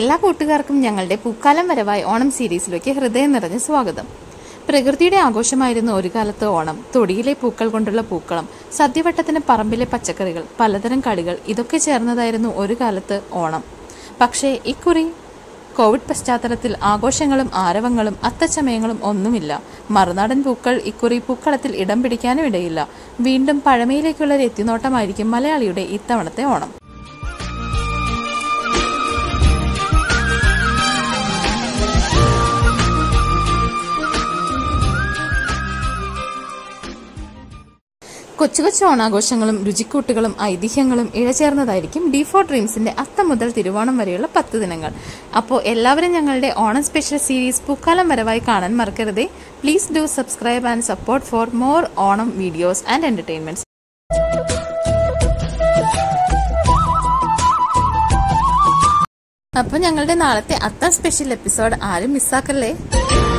എല്ലാ കൂട്ടുകാർക്കും ഞങ്ങളുടെ പൂക്കാലം വരവായി ഓണം സീരീസിലേക്ക് ഹൃദയം നിറഞ്ഞ സ്വാഗതം പ്രകൃതിയുടെ ആഘോഷമായിരുന്നു ഒരു കാലത്ത് ഓണം തൊടിയിലെ പൂക്കൾ കൊണ്ടുള്ള പൂക്കളം സദ്യവട്ടത്തിന് പറമ്പിലെ പച്ചക്കറികൾ പലതരം കളികൾ ഇതൊക്കെ ചേർന്നതായിരുന്നു ഒരു കാലത്ത് ഓണം പക്ഷേ ഇക്കുറി കോവിഡ് പശ്ചാത്തലത്തിൽ ആഘോഷങ്ങളും ആരവങ്ങളും അത്തച്ചമയങ്ങളും ഒന്നുമില്ല മറുനാടൻ പൂക്കൾ ഇക്കുറി പൂക്കളത്തിൽ ഇടം പിടിക്കാനും ഇടയില്ല വീണ്ടും പഴമയിലേക്കുള്ള ഒരു എത്തിനോട്ടമായിരിക്കും മലയാളിയുടെ ഇത്തവണത്തെ ഓണം കൊച്ചു കൊച്ചു ഓണാഘോഷങ്ങളും രുചിക്കൂട്ടുകളും ഐതിഹ്യങ്ങളും ഇഴചേർന്നതായിരിക്കും ഡി ഫോർ ഡ്രീംസിന്റെ അത്തം മുതൽ തിരുവോണം വരെയുള്ള പത്ത് ദിനങ്ങൾ അപ്പോൾ എല്ലാവരും ഞങ്ങളുടെ ഓണം സ്പെഷ്യൽ സീരീസ് പൂക്കാലം വരവായി കാണാൻ മറക്കരുതേ please do subscribe and support for more Onam videos and entertainments അപ്പോൾ ഞങ്ങളുടെ നാളത്തെ അത്തം സ്പെഷ്യൽ എപ്പിസോഡ് ആരും മിസ്സാക്കല്ലേ